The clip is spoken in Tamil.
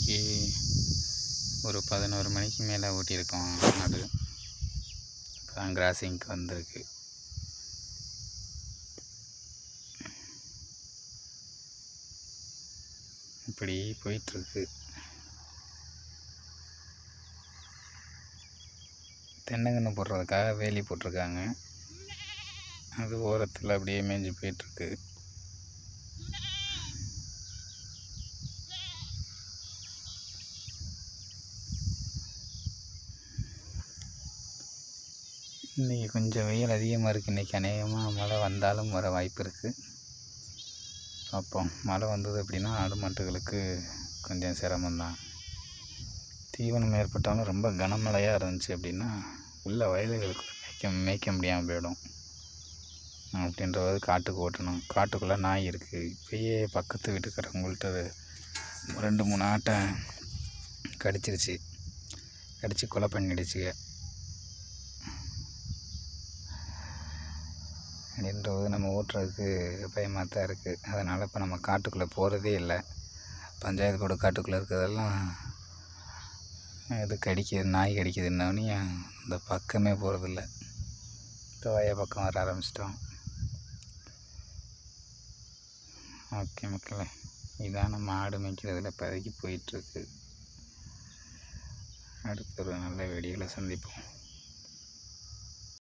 இன்றைக்கி ஒரு பதினோரு மணிக்கு மேலே ஓட்டியிருக்கோம் மாடு இப்போ கிராசிங்க்கு வந்திருக்கு இப்படி போயிட்டுருக்கு தென்னங்கன்று போடுறதுக்காக வேலி போட்டிருக்காங்க அது ஓரத்தில் அப்படியே மேய்ஞ்சி போயிட்டுருக்கு இன்றைக்கி கொஞ்சம் வெயில் அதிகமாக இருக்குது இன்றைக்கி அநேகமாக மழை வந்தாலும் வர வாய்ப்பு இருக்குது பார்ப்போம் மழை வந்தது அப்படின்னா ஆடு மாட்டுகளுக்கு கொஞ்சம் சிரமம்தான் தீவனம் ஏற்பட்டாலும் ரொம்ப கனமழையாக இருந்துச்சு அப்படின்னா உள்ள வயல்களுக்கு மேய்க்க மேய்க்க முடியாமல் போயிடும் அப்படின்றது காட்டுக்கு ஓட்டணும் காட்டுக்குள்ளே நாய் இருக்குது இப்பயே பக்கத்து வீட்டுக்காரவங்கள்ட்ட ரெண்டு மூணு ஆட்டை கடிச்சிருச்சு கடித்து கொலை பண்ணிடுச்சுங்க அப்படின்றது நம்ம ஓட்டுறதுக்கு பயமாக தான் இருக்குது அதனால் இப்போ நம்ம காட்டுக்குள்ளே போகிறதே இல்லை பஞ்சாயத்து போர்டு காட்டுக்குள்ளே இருக்கிறதெல்லாம் இது கடிக்குது நாய் கடிக்குதுன்னொடனே இந்த பக்கமே போகிறதில்ல இப்போ வய பக்கம் வர ஆரம்பிச்சிட்டோம் ஓகே மக்களே இதான் நம்ம ஆடு மேய்க்கிறதுல இப்போதைக்கு போயிட்டுருக்கு அடுத்த ஒரு நல்ல வீடியோவில் சந்திப்போம்